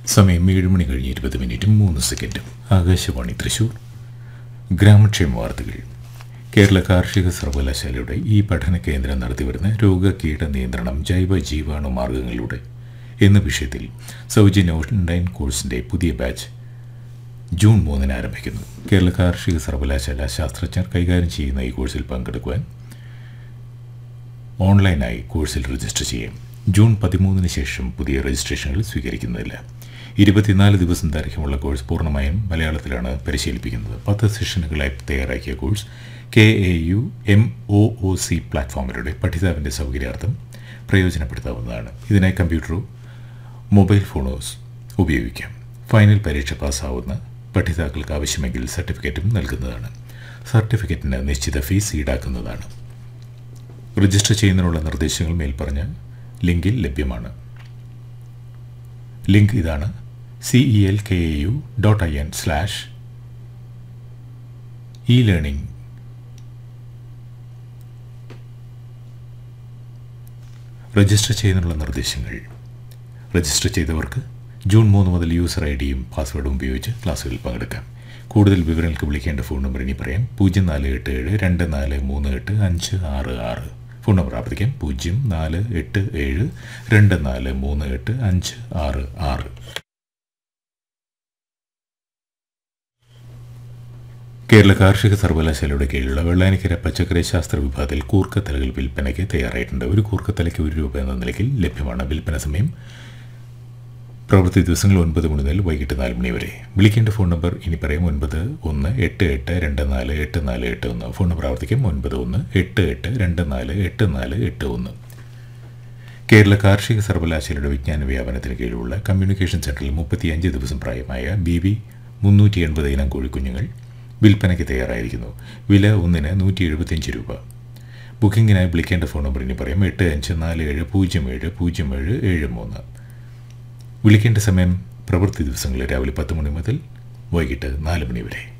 സമയം ഏഴ് മണി കഴിഞ്ഞ് ഇരുപത് മിനിറ്റും മൂന്ന് സെക്കൻഡും ആകാശവാണി തൃശൂർ ഗ്രാമക്ഷേമ വാർത്തകൾ കേരള കാർഷിക സർവകലാശാലയുടെ ഈ പഠന കേന്ദ്രം നടത്തിവരുന്ന രോഗകീട നിയന്ത്രണം ജൈവ ജീവാണു മാർഗങ്ങളിലൂടെ എന്ന വിഷയത്തിൽ സൗജന്യ ഓൺലൈൻ കോഴ്സിൻ്റെ പുതിയ ബാച്ച് ജൂൺ മൂന്നിന് ആരംഭിക്കുന്നു കേരള കാർഷിക സർവകലാശാല ശാസ്ത്രജ്ഞർ കൈകാര്യം ചെയ്യുന്ന ഈ കോഴ്സിൽ പങ്കെടുക്കുവാൻ ഓൺലൈനായി കോഴ്സിൽ രജിസ്റ്റർ ചെയ്യാം ജൂൺ പതിമൂന്നിന് ശേഷം പുതിയ രജിസ്ട്രേഷനുകൾ സ്വീകരിക്കുന്നില്ല ഇരുപത്തിനാല് ദിവസം ദൈർഘ്യമുള്ള കോഴ്സ് പൂർണ്ണമായും മലയാളത്തിലാണ് പരിശീലിപ്പിക്കുന്നത് പത്ത് സെഷനുകളായി തയ്യാറാക്കിയ course K A U M O O C പ്ലാറ്റ്ഫോമിലൂടെ പഠിതാവിൻ്റെ സൗകര്യാർത്ഥം പ്രയോജനപ്പെടുത്താവുന്നതാണ് ഇതിനായി കമ്പ്യൂട്ടറോ മൊബൈൽ ഫോണോ സ് ഉപയോഗിക്കാം ഫൈനൽ പരീക്ഷ പാസ്സാവുന്ന പഠിതാക്കൾക്ക് ആവശ്യമെങ്കിൽ സർട്ടിഫിക്കറ്റും നൽകുന്നതാണ് സർട്ടിഫിക്കറ്റിന് നിശ്ചിത ഫീസ് ഈടാക്കുന്നതാണ് രജിസ്റ്റർ ചെയ്യുന്നതിനുള്ള നിർദ്ദേശങ്ങൾ മേൽപ്പറഞ്ഞ ലിങ്കിൽ ലഭ്യമാണ് ലിങ്ക് ഇതാണ് C E L K A U dot I N slash E learning register ചെയ്യുന്നതിനുള്ള നിർദ്ദേശങ്ങൾ രജിസ്റ്റർ ചെയ്തവർക്ക് ജൂൺ മൂന്ന് മുതൽ യൂസർ ഐ ഡിയും പാസ്വേഡും ഉപയോഗിച്ച് ക്ലാസ്സുകളിൽ പങ്കെടുക്കാം കൂടുതൽ വിവരങ്ങൾക്ക് വിളിക്കേണ്ട ഫോൺ നമ്പർ ഇനി പറയാം പൂജ്യം നാല് എട്ട് ഏഴ് രണ്ട് നാല് മൂന്ന് എട്ട് അഞ്ച് ആറ് ആറ് ഫോൺ നമ്പർ ആവർത്തിക്കാം പൂജ്യം നാല് എട്ട് ഏഴ് രണ്ട് നാല് മൂന്ന് എട്ട് അഞ്ച് ആറ് ആറ് കേരള കാർഷിക സർവകലാശാലയുടെ കീഴിലുള്ള വെള്ളാനിക്കര പച്ചക്കറി ശാസ്ത്ര വിഭാഗത്തിൽ കൂർക്കത്തലകൾ വിൽപ്പനയ്ക്ക് തയ്യാറായിട്ടുണ്ട് ഒരു കൂർക്കത്തലയ്ക്ക് ഒരു രൂപ എന്ന നിലയ്ക്ക് ലഭ്യമാണ് വിൽപ്പന സമയം പ്രവൃത്തി ദിവസങ്ങൾ ഒൻപത് മണി മുതൽ വൈകിട്ട് നാല് മണി വരെ വിളിക്കേണ്ട ഫോൺ നമ്പർ ഇനി പറയാം ഒൻപത് ഒന്ന് എട്ട് എട്ട് രണ്ട് നാല് എട്ട് നാല് എട്ട് ഒന്ന് ഫോൺ നമ്പർ ആവർത്തിക്കാം ഒൻപത് ഒന്ന് എട്ട് എട്ട് രണ്ട് നാല് എട്ട് നാല് എട്ട് ഒന്ന് കേരള കാർഷിക സർവകലാശാലയുടെ വിജ്ഞാന വ്യാപനത്തിന് കീഴിലുള്ള കമ്മ്യൂണിക്കേഷൻ സെന്ററിൽ മുപ്പത്തിയഞ്ച് ദിവസം പ്രായമായ ബി വി മുന്നൂറ്റി എൺപത് ഇനം കോഴിക്കുഞ്ഞുങ്ങൾ വിൽപ്പനയ്ക്ക് തയ്യാറായിരിക്കുന്നു വില ഒന്നിന് നൂറ്റി എഴുപത്തിയഞ്ച് രൂപ ബുക്കിങ്ങിനായി വിളിക്കേണ്ട ഫോൺ നമ്പർ ഇനി പറയാം എട്ട് അഞ്ച് നാല് ഏഴ് പൂജ്യം ഏഴ് പൂജ്യം ഏഴ് ഏഴ് മൂന്ന് വിളിക്കേണ്ട സമയം പ്രവൃത്തി ദിവസങ്ങളിൽ രാവിലെ പത്ത് മണി മുതൽ വൈകിട്ട് നാല് മണി വരെ